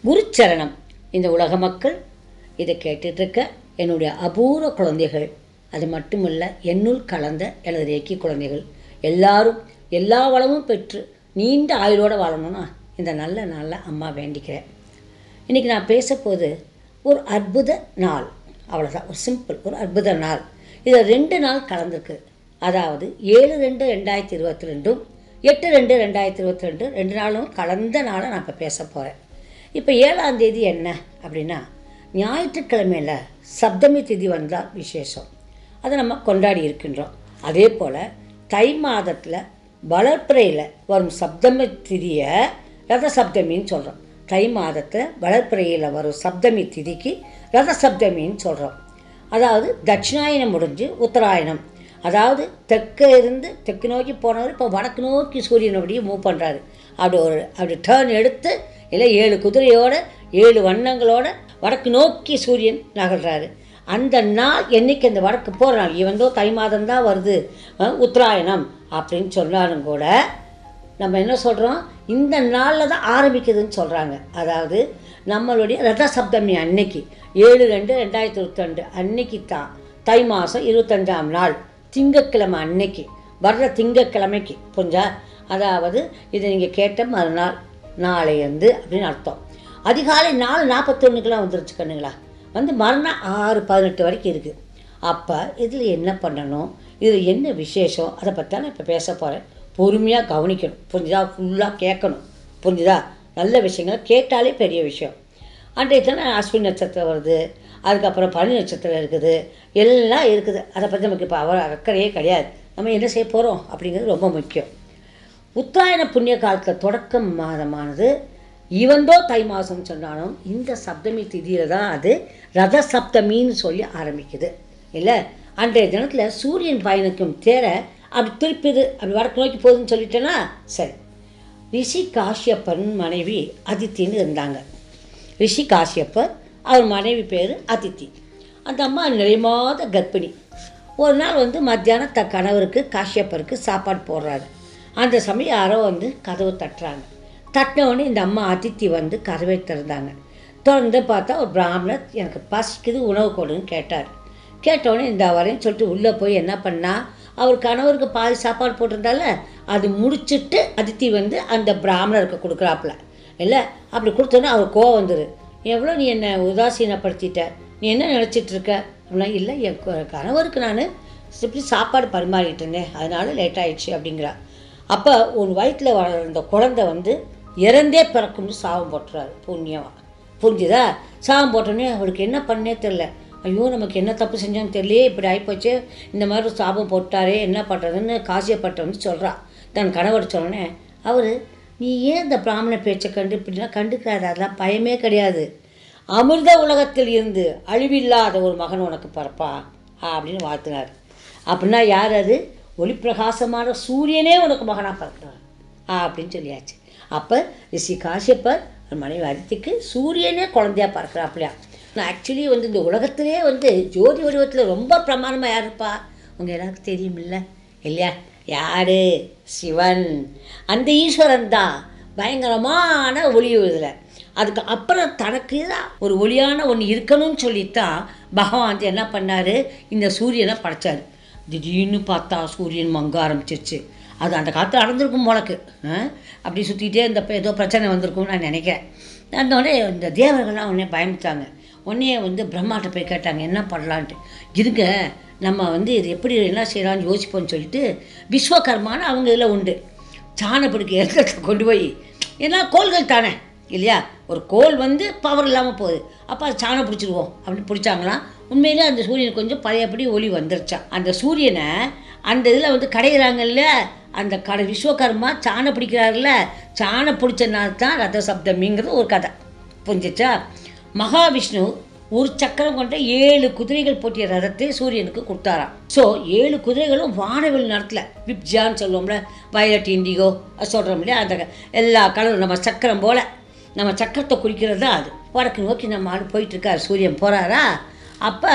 குருச்சரணம் இந்த உலக மக்கள் இதை கேட்டுட்டு இருக்க என்னுடைய அபூர்வ குழந்தைகள் அது மட்டுமல்ல என்னுள் கலந்த எனது ரேக்கி குழந்தைகள் எல்லாரும் எல்லா வளமும் பெற்று நீண்ட ஆயுளோடு வாழணும்னா இந்த நல்ல நாளில் அம்மா வேண்டிக்கிறேன் இன்றைக்கி நான் பேசப்போது ஒரு அற்புத நாள் அவ்வளோதான் ஒரு சிம்பிள் ஒரு அற்புத நாள் இதில் ரெண்டு நாள் கலந்துருக்கு அதாவது ஏழு ரெண்டு ரெண்டாயிரத்தி இருபத்தி ரெண்டும் எட்டு ரெண்டு ரெண்டாயிரத்தி இருபத்தி ரெண்டு ரெண்டு நாளும் கலந்த நாளை நான் இப்போ பேச போகிறேன் இப்போ ஏழாம் தேதி என்ன அப்படின்னா ஞாயிற்றுக்கிழமையில் சப்தமி திதி வந்தால் விசேஷம் அதை நம்ம கொண்டாடி இருக்கின்றோம் அதே போல் தை மாதத்தில் வளர்ப்பிறையில் வரும் சப்தமி திதியை ரத சப்தமின்னு சொல்கிறோம் தை மாதத்தில் வளர்ப்பிறையில் வரும் சப்தமி திதிக்கு ரத சப்தமின்னு சொல்கிறோம் அதாவது தட்சிணாயனம் முடிஞ்சு உத்தராயணம் அதாவது தெற்கே இருந்து தெற்கு நோக்கி போனவர் இப்போ வடக்கு நோக்கி சூரியன் அப்படியே மூவ் பண்ணுறாரு அப்படி ஒரு அப்படி டேர்ன் எடுத்து இல்லை ஏழு குதிரையோட ஏழு வண்ணங்களோட வடக்கு நோக்கி சூரியன் நகர்றாரு அந்த நாள் என்னைக்கு அந்த வடக்கு போகிற நாள் இவந்தோ தை மாதம் தான் வருது அஹ், உத்தராயணம் அப்படின்னு சொன்னாலும் கூட நம்ம என்ன சொல்கிறோம் இந்த நாளில் தான் ஆரம்பிக்குதுன்னு சொல்கிறாங்க அதாவது நம்மளுடைய ரத சப்தமி அன்னைக்கு ஏழு ரெண்டு ரெண்டாயிரத்தி இருபத்தி ரெண்டு அன்னைக்கு தான் தை மாதம் இருபத்தஞ்சாம் நாள் திங்கட்கிழமை அன்னைக்கு வர்ற திங்கட்கிழமைக்கு புரிஞ்சா அதாவது இதை நீங்கள் கேட்ட மறுநாள் நாளையந்து அப்படின்னு அர்த்தம் அதிகாலை நாலு நாற்பத்தொன்னுக்கெலாம் வந்துருச்சு கண்ணுங்களா வந்து மறுநாள் ஆறு பதினெட்டு வரைக்கும் இருக்குது அப்போ இதில் என்ன பண்ணணும் இதில் என்ன விசேஷம் அதை பற்றி நான் இப்போ பேச போகிறேன் பொறுமையாக கவனிக்கணும் புரிஞ்சுதா ஃபுல்லாக கேட்கணும் புரிஞ்சுதா நல்ல விஷயங்களை கேட்டாலே பெரிய விஷயம் அன்றைய தானே அஸ்வின் நட்சத்திரம் வருது அதுக்கப்புறம் பனி நட்சத்திரம் இருக்குது எல்லாம் இருக்குது அதை பற்றி நமக்கு இப்போ அவ அக்கறையே கிடையாது நம்ம என்ன செய்ய போகிறோம் அப்படிங்கிறது ரொம்ப முக்கியம் உத்தராயண புண்ணிய காலத்தில் தொடக்கம் மாதமானது இவந்தோ தை மாதம் சொன்னாலும் இந்த சப்தமி திதியில் தான் அது ரத சப்தமின்னு சொல்லி ஆரம்பிக்குது இல்லை அன்றைய தினத்தில் சூரியன் பயணிக்கும் தேர அப்படி திருப்பிது அப்படி வடக்கு நோக்கி போகுதுன்னு சொல்லிட்டேன்னா சரி ரிஷி காஷ்யப்பன் மனைவி அதித்தின்னு இருந்தாங்க ரிஷி காஷ்யப்பர் அவர் மனைவி பேர் அதித்தி அந்த அம்மா நிறைமாத கர்ப்பிணி ஒரு நாள் வந்து மத்தியானம் த கணவருக்கு காஷ்யப்பருக்கு சாப்பாடு போடுறாரு அந்த சமயம் யாரோ வந்து கதவு தட்டுறாங்க தட்டின உடனே இந்த அம்மா அதித்தி வந்து கதவை திறந்தாங்க திறந்து பார்த்தா ஒரு பிராமணர் எனக்கு பசிக்குது உணவு கொடுன்னு கேட்டார் கேட்டவுடனே இந்த வரேன்னு சொல்லிட்டு உள்ளே போய் என்ன பண்ணா அவர் கணவருக்கு பாதி சாப்பாடு போட்டிருந்தால அது முடிச்சிட்டு அதித்தி வந்து அந்த பிராமணருக்கு கொடுக்குறாப்புல இல்லை அப்படி கொடுத்தோன்னே அவர் கோவம் வந்துரு எவ்வளோ நீ என்னை உதாசீனப்படுத்திட்ட நீ என்ன நினச்சிட்டு இருக்க அப்படின்னா இல்லை என் க- கணவருக்கு நான் இப்படி சாப்பாடு பரிமாறிட்டு இருந்தேன் அதனால லேட் ஆயிடுச்சு அப்படிங்கிறா அப்போ உன் வயிற்றில் வளர்ந்த குழந்தை வந்து இறந்தே பிறக்கும்னு சாபம் போட்டுறாரு புண்ணியமா புரிஞ்சுதா சாபம் போட்டோன்னே அவருக்கு என்ன பண்ணே தெரில ஐயோ நமக்கு என்ன தப்பு செஞ்சோன்னு தெரியலையே இப்படி ஆகிப்போச்சு இந்த மாதிரி ஒரு சாபம் போட்டாரே என்ன பண்ணுறதுன்னு காசியப்பட்டவன்னு சொல்கிறா தன் கணவர் சொன்னோடனே அவர் நீ ஏன் இந்த பிராமண பேச்சை கண்டு இப்படிலாம் கண்டுக்காத அதெல்லாம் பயமே கிடையாது அமிர்த உலகத்தில் இருந்து அழிவில்லாத ஒரு மகன் உனக்கு பிறப்பா அப்படின்னு வாழ்த்தினார் அப்படின்னா யார் அது ஒளிப்பிரகாசமான சூரியனே உனக்கு மகனாக பிறக்கிறார் அப்படின்னு சொல்லியாச்சு அப்போ ரிஷி காசியப்பர் அவர் மனைவி அதித்திக்கு சூரியனே குழந்தையா பிறக்கிறாப்லையா ஆக்சுவலி வந்து இந்த உலகத்திலே வந்து ஜோதி வடிவத்தில் ரொம்ப பிரமாணமாக யார் இருப்பா உங்கள் எல்லாருக்கும் தெரியுமில்ல இல்லையா யாரு சிவன் அந்த ஈஸ்வரன் தான் பயங்கரமான ஒளி இதில் அதுக்கு அப்புறம் தனக்கு தான் ஒரு ஒளியான ஒன்று இருக்கணும்னு சொல்லித்தான் பகவான் வந்து என்ன பண்ணார் இந்த சூரியனை படைச்சார் திடீர்னு பார்த்தா சூரியன் மங்க ஆரம்பிச்சிருச்சு அது அந்த காலத்தில் நடந்திருக்கும் போலக்கு ஆ? அப்படி சுற்றிட்டே இந்த ஏதோ பிரச்சனை வந்திருக்கும்னு நான் நினைக்கிறேன் அந்த உடனே இந்த தேவர்கள்லாம் உடனே பயந்துட்டாங்க உடனே வந்து பிரம்மாட்ட போய் கேட்டாங்க என்ன பண்ணலான்ட்டு இருங்க நம்ம வந்து இது எப்படி என்ன செய்யலாம்னு யோசிப்போம்னு சொல்லிட்டு விஸ்வகர்மான்னு அவங்க இதில் உண்டு சாணப்படுக்கை இடத்துல கொண்டு போய் ஏன்னா கோள்கள் தானே இல்லையா ஒரு கோல் வந்து பவர் இல்லாமல் போகுது அப்போ அது சாணம் பிடிச்சிருவோம் அப்படின்னு பிடிச்சாங்களாம் உண்மையிலே அந்த சூரியன் கொஞ்சம் பழையபடி ஒளி வந்துருச்சான் அந்த சூரியனை அந்த இதில் வந்து கடையிறாங்கல்ல அந்த கடை விஸ்வகர்மா சாணம் பிடிக்கிறாருல்ல சாணம் பிடிச்சனால தான் ரத சப்தமிங்கிறது ஒரு கதை புரிஞ்சிச்சா மகாவிஷ்ணு ஒரு சக்கரம் கொண்ட ஏழு குதிரைகள் பூட்டிய ரதத்தை சூரியனுக்கு கொடுத்தாராம் ஸோ ஏழு குதிரைகளும் வானவில் நேரத்தில் விப்ஜான்னு சொல்லுவோம்ல வயலட் இண்டிகோ சொல்கிறோம் இல்லையா அந்த எல்லா கலரும் நம்ம சக்கரம் போல் நம்ம சக்கரத்தை குறிக்கிறது தான் அது வடக்கு நோக்கி நம்ம ஆள் போயிட்டுருக்கார் சூரியன் போகிறாரா அப்போ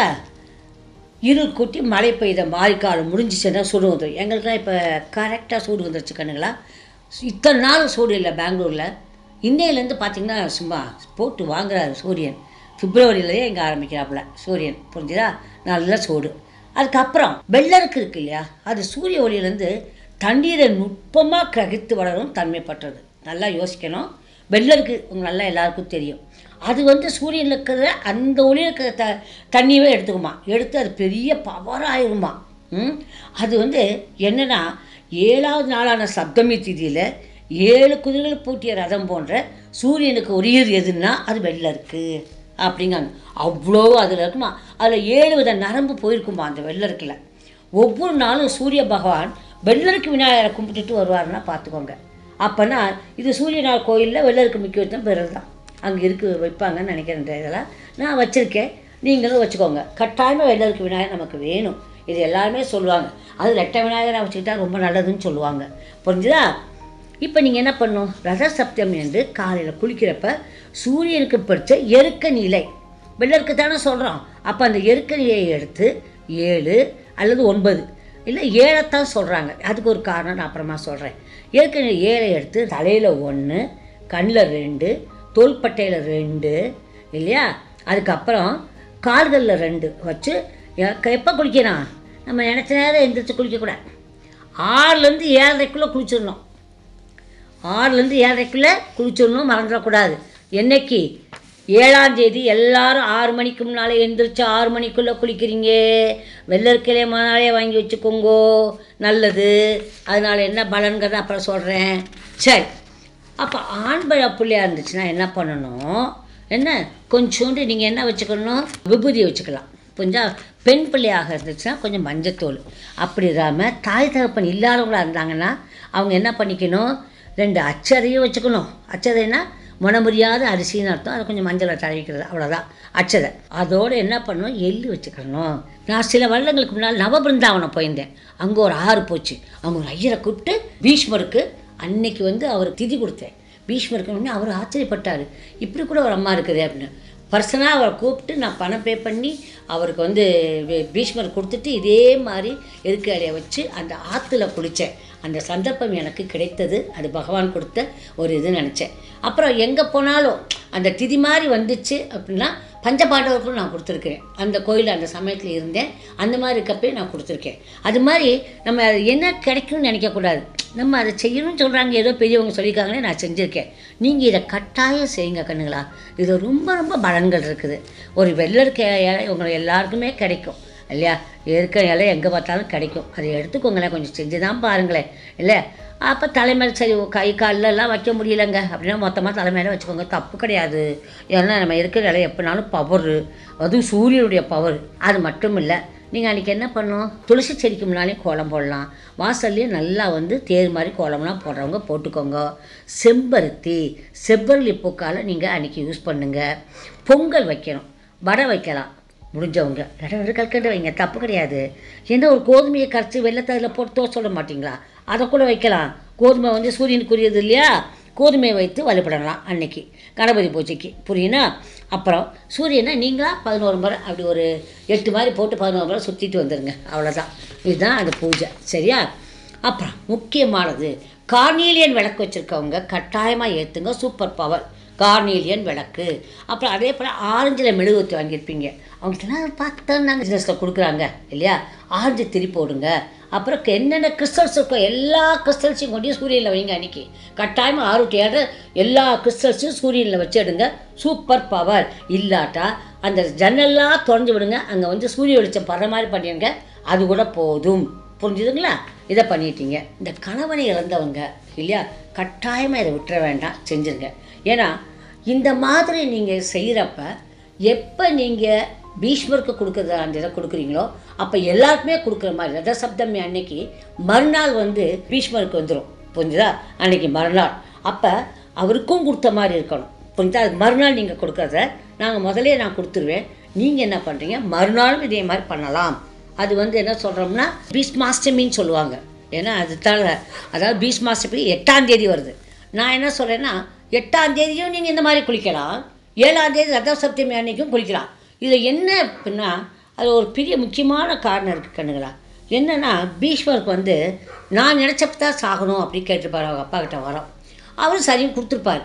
இருள் கூட்டி மழை பெய்த மாரிக்காலம் முடிஞ்சிச்சுன்னா சூடு வந்துடும் எங்களுக்குலாம் இப்போ கரெக்டாக சூடு வந்துருச்சு கண்ணுங்களா இத்தனை நாள் சூடு இல்லை பெங்களூரில் இன்னையிலேருந்து பார்த்தீங்கன்னா சும்மா போட்டு வாங்குறாரு சூரியன் பிப்ரவரியிலேயே இங்கே ஆரம்பிக்கிறாப்புல சூரியன் புரிஞ்சுதா நல்ல சூடு அதுக்கப்புறம் வெள்ளருக்கு இருக்கு இல்லையா அது சூரிய ஒளியிலேருந்து தண்ணீரை நுட்பமாக கிரகித்து வளரும் தன்மைப்பட்டது நல்லா யோசிக்கணும் வெள்ளருக்கு உங்க நல்லா எல்லாருக்கும் தெரியும் அது வந்து சூரியனில் இருக்கிற அந்த ஒளியில் இருக்கிற த தண்ணியவே எடுத்துக்குமா எடுத்து அது பெரிய பவராயிருமா ம் அது வந்து என்னன்னா ஏழாவது நாளான சப்தமி திதியில் ஏழு குதிரைகள் பூட்டிய ரதம் போன்ற சூரியனுக்கு உரியது எதுன்னா அது வெள்ளருக்கு அப்படிங்காங்க அவ்வளோ அதில் இருக்குமா அதில் ஏழு வித நரம்பு போயிருக்குமா அந்த வெள்ளருக்குல ஒவ்வொரு நாளும் சூரிய பகவான் வெள்ளருக்கு விநாயகரை கும்பிட்டுட்டு வருவாருன்னா பார்த்துக்கோங்க அப்போனா இது சூரிய நாள் கோயிலில் வெள்ளருக்கு முக்கியத்துவம் பெறது தான் அங்கே இருக்கு வைப்பாங்கன்னு நினைக்கிறேன் இந்த இதெல்லாம் நான் வச்சுருக்கேன் நீங்களும் வச்சுக்கோங்க கட்டாயமாக வெள்ளருக்கு விநாயகர் நமக்கு வேணும் இது எல்லாருமே சொல்லுவாங்க அது ரெட்டை விநாயகரை வச்சுக்கிட்டா ரொம்ப நல்லதுன்னு சொல்லுவாங்க புரிஞ்சுதா இப்போ நீங்கள் என்ன பண்ணணும் ரத சப்தமி என்று காலையில் குளிக்கிறப்ப சூரியனுக்கு பிடிச்ச எருக்க நிலை வெள்ளருக்கு தானே சொல்கிறோம் அப்போ அந்த எருக்க நிலையை எடுத்து ஏழு அல்லது ஒன்பது இல்லை ஏழைத்தான் சொல்கிறாங்க அதுக்கு ஒரு காரணம் நான் அப்புறமா சொல்கிறேன் எருக்க நிலை ஏழை எடுத்து தலையில் ஒன்று கண்ணில் ரெண்டு தோள்பட்டையில் ரெண்டு இல்லையா அதுக்கப்புறம் கால்களில் ரெண்டு வச்சு எப்போ குளிக்கணும் நம்ம நினச்ச நேரம் எந்திரிச்சு குளிக்கக்கூடாது ஆறுலேருந்து ஏழரைக்குள்ளே குளிச்சிடணும் ஆறுலேருந்து ஏழரைக்குள்ளே குளிச்சிடணும் மறந்துடக்கூடாது என்னைக்கு ஏழாம் தேதி எல்லாரும் ஆறு மணிக்கு முன்னாலே எந்திரிச்சு ஆறு மணிக்குள்ளே குளிக்கிறீங்க வெள்ளரிக்கலையே மணாலே வாங்கி வச்சுக்கோங்கோ நல்லது அதனால் என்ன பலன்கிறத அப்புறம் சொல்கிறேன் சரி அப்போ ஆண் பழ பிள்ளையா இருந்துச்சுன்னா என்ன பண்ணணும் என்ன கொஞ்சோண்டு நீங்கள் என்ன வச்சுக்கணும் விபூதி வச்சுக்கலாம் கொஞ்சம் பெண் பிள்ளையாக இருந்துச்சுன்னா கொஞ்சம் மஞ்சத்தூள் அப்படி இல்லாமல் தாய் தகப்பன் இல்லாதவங்களா இருந்தாங்கன்னா அவங்க என்ன பண்ணிக்கணும் ரெண்டு அச்சதையும் வச்சுக்கணும் அச்சதைன்னா முனமுறியாத அரிசின்னு அர்த்தம் அதை கொஞ்சம் மஞ்சளை தடவிக்கிறது அவ்வளோதான் அச்சதை அதோடு என்ன பண்ணணும் எள்ளு வச்சுக்கணும் நான் சில வருடங்களுக்கு முன்னால் நவபிருந்தாவனம் போயிருந்தேன் அங்கே ஒரு ஆறு போச்சு அவங்க ஒரு ஐயரை கூப்பிட்டு பீஷ்மருக்கு அன்னைக்கு வந்து அவர் திதி கொடுத்தேன் பீஷ்மருக்கு உடனே அவர் ஆச்சரியப்பட்டார் இப்படி கூட ஒரு அம்மா இருக்குது அப்படின்னு பர்சனாக அவரை கூப்பிட்டு நான் பணம் பே பண்ணி அவருக்கு வந்து வி- பீஷ்மர் கொடுத்துட்டு இதே மாதிரி எருக்கு அடையை வச்சு அந்த ஆற்றுல குளித்தேன் அந்த சந்தர்ப்பம் எனக்கு கிடைத்தது அது பகவான் கொடுத்த ஒரு இது நினச்சேன் அப்புறம் எங்கே போனாலும் அந்த திதி மாதிரி வந்துச்சு அப்படின்னா பஞ்சபாண்டவருக்கும் நான் கொடுத்துருக்கேன் அந்த கோயில் அந்த சமயத்தில் இருந்தேன் அந்த மாதிரி இருக்கப்பே நான் கொடுத்துருக்கேன் அது மாதிரி நம்ம அது என்ன கிடைக்கும்னு நினைக்கக்கூடாது நம்ம அதை செய்யணும்னு சொல்கிறாங்க ஏதோ பெரியவங்க சொல்லியிருக்காங்களே நான் செஞ்சுருக்கேன் நீங்கள் இதை கட்டாயம் செய்யுங்க கண்ணுங்களா இது ரொம்ப ரொம்ப பலன்கள் இருக்குது ஒரு வெள்ளருக்கு இலை உங்களை எல்லாருக்குமே கிடைக்கும் இல்லையா இருக்க இலை எங்கே பார்த்தாலும் கிடைக்கும் அதை எடுத்துக்கோங்களேன் கொஞ்சம் செஞ்சு தான் பாருங்களேன் இல்லை அப்போ தலைமையில் சரி கை கால்ல எல்லாம் வைக்க முடியலங்க அப்படின்னா மொத்தமாக தலைமையில வச்சுக்கோங்க தப்பு கிடையாது ஏன்னா நம்ம இருக்கிற இலை எப்போனாலும் பவர் அதுவும் சூரியனுடைய பவர் அது மட்டும் இல்லை நீங்கள் அன்றைக்கி என்ன பண்ணணும் துளசி செடிக்கு முன்னாலே கோலம் போடலாம் வாசல்லையே நல்லா வந்து தேர் மாதிரி கோலம்லாம் போடுறவங்க போட்டுக்கோங்க செம்பருத்தி செவ்வரளி பூக்கால நீங்கள் அன்றைக்கி யூஸ் பண்ணுங்கள் பொங்கல் வைக்கணும் வடை வைக்கலாம் முடிஞ்சவங்க ரெண்டு கல்கண்டு வைங்க தப்பு கிடையாது என்ன ஒரு கோதுமையை கரைச்சி வெள்ளத்தை அதில் போட்டு தோசை சொல்ல மாட்டிங்களா அதை கூட வைக்கலாம் கோதுமை வந்து சூரியனுக்குரியது இல்லையா கோதுமையை வைத்து வழிபடலாம் அன்னைக்கு கணபதி பூஜைக்கு புரியுனா அப்புறம் சூரியனை நீங்களா பதினோரு முறை அப்படி ஒரு எட்டு மாதிரி போட்டு பதினோரு முறை சுற்றிட்டு வந்துடுங்க அவ்வளோதான் இதுதான் அந்த பூஜை சரியா அப்புறம் முக்கியமானது கார்னீலியன் விளக்கு வச்சுருக்கவங்க கட்டாயமாக ஏற்றுங்க சூப்பர் பவர் கார்னீலியன் விளக்கு அப்புறம் அதே போல் ஆரஞ்சில் மெழுகுவத்தி வாங்கியிருப்பீங்க அவங்களுக்குலாம் பார்த்தா நாங்கள் பிஸ்னஸில் கொடுக்குறாங்க இல்லையா ஆரஞ்சு திரி போடுங்க அப்புறம் என்னென்ன கிறிஸ்டல்ஸ் இருக்கோ எல்லா கிறிஸ்டல்ஸையும் கொண்டு சூரியனில் வைங்க அன்றைக்கி கட்டாயமாக ஆரோட்டியாட எல்லா கிறிஸ்டல்ஸையும் சூரியனில் வச்சிடுங்க சூப்பர் பவர் இல்லாட்டா அந்த ஜன்னல்லாம் திறந்து விடுங்க அங்கே வந்து சூரிய வெளிச்சம் படுற மாதிரி பண்ணிடுங்க அது கூட போதும் புரிஞ்சுதுங்களா இதை பண்ணிட்டீங்க இந்த கணவனை இழந்தவங்க இல்லையா கட்டாயமாக இதை விட்டுற வேண்டாம் செஞ்சுருங்க ஏன்னா இந்த மாதிரி நீங்கள் செய்கிறப்ப எப்போ நீங்கள் பீஷ்மருக்கு கொடுக்குறத அந்த இதை கொடுக்குறீங்களோ அப்போ எல்லாருக்குமே கொடுக்குற மாதிரி ரத சப்தமி அன்னைக்கு மறுநாள் வந்து பீஷ்மருக்கு வந்துடும் புரிஞ்சுதா அன்னைக்கு மறுநாள் அப்போ அவருக்கும் கொடுத்த மாதிரி இருக்கணும் புரிஞ்சுதா அது மறுநாள் நீங்கள் கொடுக்குறத நாங்கள் முதலே நான் கொடுத்துருவேன் நீங்கள் என்ன பண்ணுறீங்க மறுநாளும் இதே மாதிரி பண்ணலாம் அது வந்து என்ன சொல்கிறோம்னா பீஷ்மாஷ்டமின்னு சொல்லுவாங்க ஏன்னா அது தான் அதாவது பீஷ்மாஷ்டமி எட்டாம் தேதி வருது நான் என்ன சொல்கிறேன்னா எட்டாம் தேதியும் நீங்கள் இந்த மாதிரி குளிக்கலாம் ஏழாம் தேதி ரத சப்தமி அன்னைக்கும் குளிக்கலாம் இதில் என்ன அப்படின்னா அது ஒரு பெரிய முக்கியமான காரணம் இருக்குது கண்ணுங்களா என்னன்னா பீஷ்மருக்கு வந்து நான் நினச்சப்ப தான் சாகணும் அப்படின்னு கேட்டிருப்பார் அவங்க அப்பா கிட்ட வரோம் அவர் சரின்னு கொடுத்துருப்பார்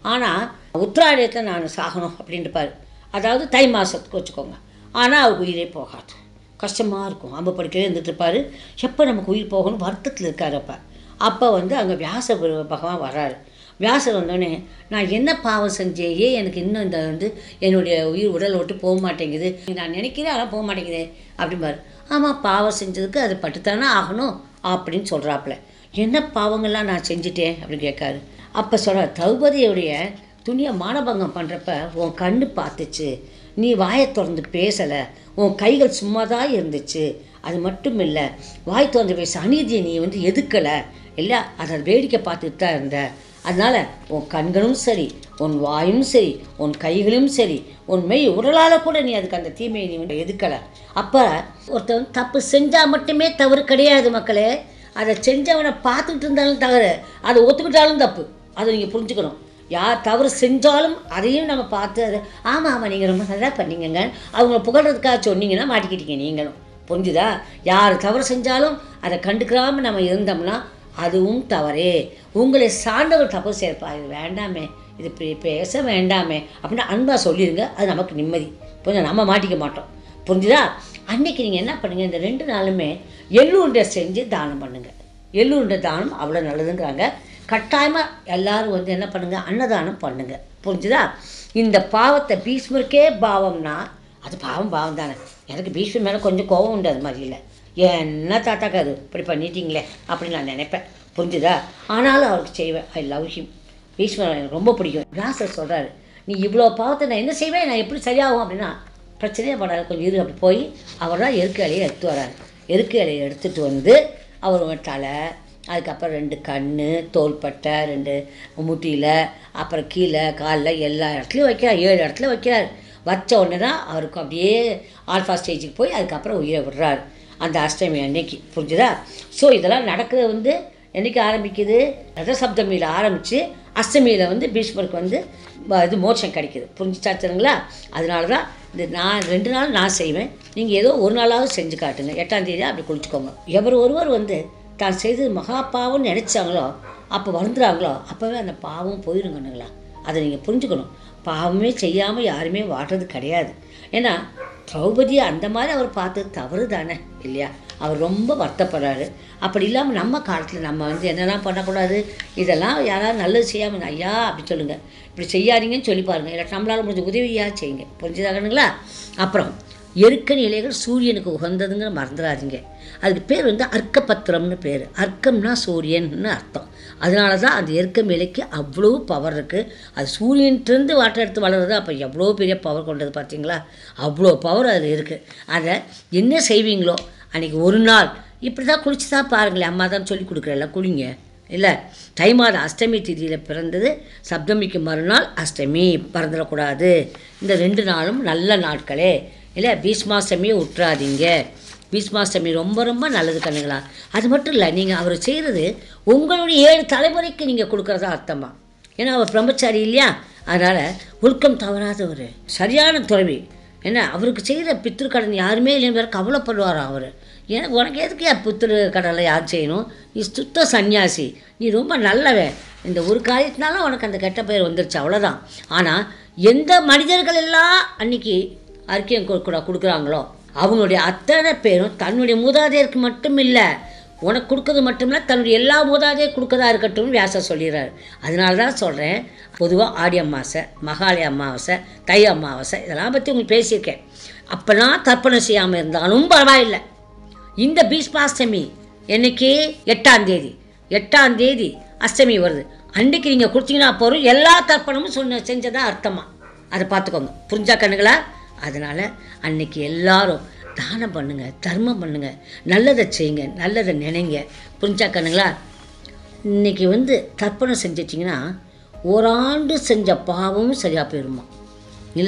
ஆனால் உத்திராயத்தில் நான் சாகணும் அப்படின்ட்டுப்பாரு அதாவது தை மாதத்துக்கு வச்சுக்கோங்க ஆனால் அவருக்கு உயிரே போகாது கஷ்டமாக இருக்கும் அம்பு படிக்கவே இருந்துட்டு இருப்பாரு எப்போ நமக்கு உயிர் போகணும் வருத்தத்தில் இருக்கார் அப்போ அப்போ வந்து அங்கே வியாச பக- பகவான் வர்றாரு வியாசர் வந்தோடனே நான் என்ன பாவம் செஞ்சேன் ஏன் எனக்கு இன்னும் இந்த வந்து என்னுடைய உயிர் உடல் விட்டு போக மாட்டேங்குது நான் நினைக்கிறேன் ஆனால் போக மாட்டேங்குதே அப்படிம்பாரு ஆமாம் பாவம் செஞ்சதுக்கு அது பட்டுத்தானே ஆகணும் அப்படின்னு சொல்கிறாப்புல என்ன பாவங்கள்லாம் நான் செஞ்சுட்டேன் அப்படின்னு கேட்காரு அப்போ சொல்ற திரௌபதியுடைய துணியை மானபங்கம் பண்ணுறப்ப உன் கண்ணு பார்த்துச்சு நீ வாயை திறந்து பேசலை உன் கைகள் சும்மா தான் இருந்துச்சு அது மட்டும் இல்லை வாய் திறந்து பேச அநீதியை நீ வந்து எதுக்கலை இல்லை அதை வேடிக்கை பார்த்துட்டு தான் இருந்த அதனால் உன் கண்களும் சரி உன் வாயும் சரி உன் கைகளும் சரி உன் மெய் உடலால் கூட நீ அதுக்கு அந்த தீமையை நீ வந்து எதுக்கலை அப்போ ஒருத்தன் தப்பு செஞ்சால் மட்டுமே தவறு கிடையாது மக்களே அதை செஞ்சவனை பார்த்துட்டு இருந்தாலும் தவறு அதை ஒத்துக்கிட்டாலும் தப்பு அதை நீங்கள் புரிஞ்சுக்கணும் யார் தவறு செஞ்சாலும் அதையும் நம்ம பார்த்து அதை ஆமாம் ஆமாம் நீங்கள் ரொம்ப நல்லா பண்ணீங்கங்க அவங்கள புகழ்றதுக்காக சொன்னீங்கன்னா மாட்டிக்கிட்டீங்க நீங்களும் புரிஞ்சுதா யார் தவறு செஞ்சாலும் அதை கண்டுக்கிறாம நம்ம இருந்தோம்னா அதுவும் தவறே உங்களை சார்ந்தவர் தப்பு சேர்ப்பா இது வேண்டாமே இது இப்படி பேச வேண்டாமே அப்படின்னு அன்பாக சொல்லிடுங்க அது நமக்கு நிம்மதி கொஞ்சம் நம்ம மாட்டிக்க மாட்டோம் புரிஞ்சுதா அன்னைக்கு நீங்கள் என்ன பண்ணுங்க இந்த ரெண்டு நாளுமே எள்ளுருண்டை செஞ்சு தானம் பண்ணுங்க எள்ளுருண்டை தானம் அவ்வளோ நல்லதுங்கிறாங்க கட்டாயமாக எல்லாரும் வந்து என்ன பண்ணுங்க அன்னதானம் பண்ணுங்க புரிஞ்சுதா இந்த பாவத்தை பீஷ்மருக்கே பாவம்னா அது பாவம் பாவம் தானே எனக்கு பீஷ்மர் மேலே கொஞ்சம் கோபம் உண்டு அது மாதிரி இல்லை என்ன தாத்தாக்கா அது இப்படி பண்ணிட்டீங்களே அப்படின்னு நான் நினைப்பேன் புரிஞ்சுதா ஆனாலும் அவருக்கு செய்வேன் ஐ லவ் ஹிம் ஈஸ்வரன் எனக்கு ரொம்ப பிடிக்கும் வியாசர் சொல்கிறாரு நீ இவ்வளோ பாவத்தை நான் என்ன செய்வேன் நான் எப்படி சரியாகும் அப்படின்னா பிரச்சனையே படாது கொஞ்சம் இரு அப்படி போய் அவர் தான் எருக்கு இலையை எடுத்து வராரு எருக்கு இலையை எடுத்துகிட்டு வந்து அவர் தலை அதுக்கப்புறம் ரெண்டு கண் தோள்பட்டை ரெண்டு முட்டியில் அப்புறம் கீழே காலில் எல்லா இடத்துலையும் வைக்கிறார் ஏழு இடத்துல வைக்கிறார் வச்ச உடனே தான் அவருக்கு அப்படியே ஆல்ஃபா ஸ்டேஜுக்கு போய் அதுக்கப்புறம் உயிரை விடுறாரு அந்த அஷ்டமி அன்னைக்கு புரிஞ்சுதா ஸோ இதெல்லாம் நடக்கிறது வந்து என்னைக்கு ஆரம்பிக்குது ரதசப்தமியில் ஆரம்பித்து அஷ்டமியில் வந்து பீஷ்மருக்கு வந்து வ- இது மோட்சம் கிடைக்குது புரிஞ்சுச்சாச்சுங்களா அதனால தான் இந்த நான் ரெண்டு நாள் நான் செய்வேன் நீங்கள் ஏதோ ஒரு நாளாவது செஞ்சு காட்டுங்க எட்டாம் தேதி அப்படி குளிச்சுக்கோங்க எவர் ஒருவர் வந்து தான் செய்தது மகா பாவம்னு நினச்சாங்களோ அப்போ வருந்துறாங்களோ அப்போவே அந்த பாவம் போயிருங்கண்ணுங்களா அதை நீங்கள் புரிஞ்சுக்கணும் பாவமே செய்யாமல் யாருமே வாடுறது கிடையாது ஏன்னா திரௌபதியை அந்த மாதிரி அவர் பார்த்தது தவறு தானே இல்லையா அவர் ரொம்ப வருத்தப்படுறாரு அப்படி இல்லாமல் நம்ம காலத்தில் நம்ம வந்து என்னெல்லாம் பண்ணக்கூடாது இதெல்லாம் யாராவது நல்லது செய்யாமல் ஐயா அப்படி சொல்லுங்கள் இப்படி செய்யாதீங்கன்னு சொல்லி பாருங்கள் இல்லை நம்மளால் முடிஞ்ச உதவியாக செய்யுங்க புரிஞ்சுதாகணுங்களா அப்புறம் எருக்கன் இலைகள் சூரியனுக்கு உகந்ததுங்கிற மறந்துடாதீங்க அதுக்கு பேர் வந்து அர்க்கபத்திரம்னு பேர் அர்க்கம்னா சூரியன்னு அர்த்தம் அதனால தான் அந்த எருக்கம் இலைக்கு அவ்வளோ பவர் இருக்குது அது சூரியன்லேருந்து வாட்டர் எடுத்து வளருது அப்போ எவ்வளோ பெரிய பவர் கொண்டது பார்த்தீங்களா அவ்வளோ பவர் அதில் இருக்குது அதை என்ன செய்வீங்களோ அன்றைக்கி ஒரு நாள் இப்படி தான் குளிச்சு தான் பாருங்களேன் அம்மா தான் சொல்லி கொடுக்குறேன்ல குளிங்க இல்லை தை மாதம் அஷ்டமி திதியில் பிறந்தது சப்தமிக்கு மறுநாள் அஷ்டமி மறந்துடக்கூடாது இந்த ரெண்டு நாளும் நல்ல நாட்களே இல்லை பீஷ்மாஷ்டமியை விட்டுறாதீங்க பீஷ்மாஷ்டமி ரொம்ப ரொம்ப நல்லது கண்ணுங்களா அது மட்டும் இல்லை நீங்கள் அவர் செய்கிறது உங்களுடைய ஏழு தலைமுறைக்கு நீங்கள் கொடுக்குறதா அர்த்தமா ஏன்னா அவர் பிரம்மச்சாரி இல்லையா அதனால் ஒழுக்கம் தவறாதவர் சரியான துறவி ஏன்னா அவருக்கு செய்கிற பித்திருக்கடன் யாருமே இல்லைன்னு வேறு கவலைப்படுவாராம் அவர் எனக்கு உனக்கு எதுக்கு என் பித்திரு கடலை யார் செய்யணும் நீ சுத்த சன்னியாசி நீ ரொம்ப நல்லவன் இந்த ஒரு காரியத்தினால உனக்கு அந்த கெட்ட பெயர் வந்துருச்சு அவ்வளோதான் ஆனால் எந்த மனிதர்கள் எல்லாம் அன்னைக்கு அறிக்கையம் கொ- கொடு- கொடுக்குறாங்களோ அவங்களுடைய அத்தனை பேரும் தன்னுடைய மூதாதையருக்கு மட்டும் இல்லை உனக்கு கொடுக்கறது மட்டும் இல்லை தன்னுடைய எல்லா மூதாதையர் கொடுக்கறதா இருக்கட்டும்னு வியாசர் சொல்லிடுறாரு அதனால தான் சொல்கிறேன் பொதுவாக ஆடி அமாவாசை மகாலய அமாவாசை தை அமாவாசை இதெல்லாம் பற்றி உங்களுக்கு பேசியிருக்கேன் அப்போல்லாம் தர்ப்பணம் செய்யாமல் இருந்தாலும் பரவாயில்லை இந்த பீஷ்மாஷ்டமி என்னைக்கு எட்டாம் தேதி எட்டாம் தேதி அஷ்டமி வருது அன்றைக்கு நீங்கள் கொடுத்தீங்கன்னா போகிறோம் எல்லா தர்ப்பணமும் சொன்ன செஞ்சதா அர்த்தமா அதை பார்த்துக்கோங்க புரிஞ்சா கண்ணுங்களா அதனால் அன்னைக்கு எல்லாரும் தானம் பண்ணுங்க தர்மம் பண்ணுங்க நல்லதை செய்யுங்க நல்லதை நினைங்க புரிஞ்சா கண்ணுங்களா இன்னைக்கு வந்து தர்ப்பணம் செஞ்சிட்டிங்கன்னா ஓராண்டு செஞ்ச பாவமும் சரியாக போயிடுமா இல்லை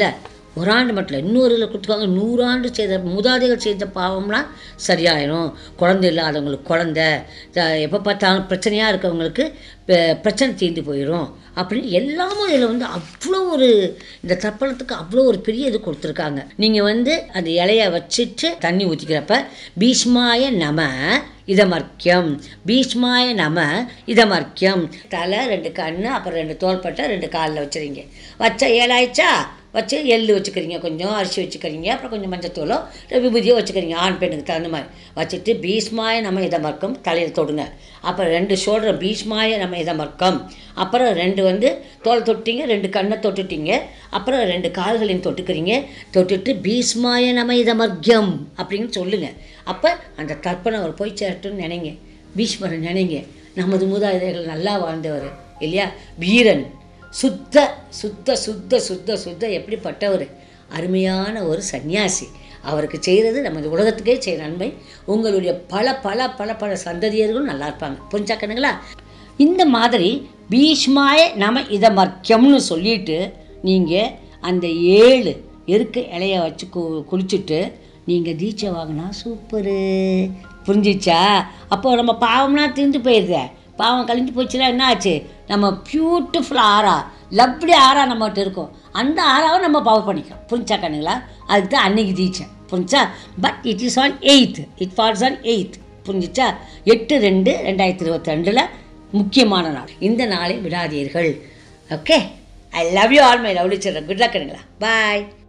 ஒரு ஆண்டு மட்டும் இல்லை இன்னொரு இதில் கொடுத்துருக்காங்க நூறாண்டு செய்த மூதாதைகள் செய்த பாவம்லாம் சரியாயிரும் குழந்தை இல்லாதவங்களுக்கு குழந்த எப்போ பார்த்தாலும் பிரச்சனையாக இருக்கவங்களுக்கு பெ- பிரச்சனை தீர்ந்து போயிடும் அப்படின்னு எல்லாமும் இதில் வந்து அவ்வளோ ஒரு இந்த தர்ப்பணத்துக்கு அவ்வளோ ஒரு பெரிய இது கொடுத்துருக்காங்க நீங்கள் வந்து அந்த இலைய வச்சுட்டு தண்ணி ஊற்றிக்கிறப்ப பீஷ்மாய நம இதமர்க்கியம் பீஷ்மாய நம இதமர்க்கியம் தலை ரெண்டு கண்ணு அப்புறம் ரெண்டு தோள்பட்டை ரெண்டு காலில் வச்சுறீங்க வச்ச ஏழாயிடுச்சா வச்சு எள்ளு வச்சுக்கிறீங்க கொஞ்சம் அரிசி வச்சுக்கிறீங்க அப்புறம் கொஞ்சம் மஞ்சத்தூளோ இல்லை விபூதியோ வச்சுக்கிறீங்க ஆண் பெண்ணுக்கு தகுந்த மாதிரி வச்சுட்டு பீஷ்மாய நம்ம இதமர்க்கம் தலையில் தொடுங்க அப்புறம் ரெண்டு ஷோல்டர் பீஷ்மாய நம்ம இதமர்க்கம் அப்புறம் ரெண்டு வந்து தோல் தொட்டிங்க ரெண்டு கண்ணை தொட்டுட்டீங்க அப்புறம் ரெண்டு கால்களையும் தொட்டுக்கிறீங்க தொட்டுட்டு பீஷ்மாய நம இதமர்க்கியம் அப்படின்னு சொல்லுங்கள் அப்போ அந்த தர்ப்பணம் அவர் போய் சேரட்டும்னு நினைங்க பீஷ்மரை நினைங்க நமது மூதாதையர்கள் நல்லா வாழ்ந்தவர் இல்லையா வீரன் சுத்த சுத்த சுத்த சுத்த சுத்த எப்படிப்பட்டவர் அருமையான ஒரு சன்னியாசி அவருக்கு செய்கிறது நமது உலகத்துக்கே செய்கிற நன்மை உங்களுடைய பல பல பல பல சந்ததியர்களும் நல்லா இருப்பாங்க புரிஞ்சாக்கணுங்களா இந்த மாதிரி பீஷ்மாய நம இதமர்க்கியம்னு சொல்லிட்டு நீங்கள் அந்த ஏழு எருக்க இலைய வச்சு கு குளிச்சுட்டு நீங்கள் தீட்சை வாங்கினா சூப்பரு புரிஞ்சிச்சா அப்போ நம்ம பாவம்லாம் தீர்ந்து போயிடுதே பாவம் கழிஞ்சு போச்சுன்னா என்ன ஆச்சு நம்ம பியூட்டிஃபுல் ஆறா லவ்லி ஆறா நம்மகிட்ட இருக்கும் அந்த ஆறாவை நம்ம பவர் பண்ணிக்கிறோம் புரிஞ்சா கண்ணுங்களா அதுக்கு தான் அன்னைக்கு தீட்சை புரிஞ்சா but it is on eighth it falls on eighth புரிஞ்சிச்சா எட்டு ரெண்டு ரெண்டாயிரத்தி இருபத்தி ரெண்டில் முக்கியமான நாள் இந்த நாளை விடாதீர்கள் okay I love you all my lovely children good luck bye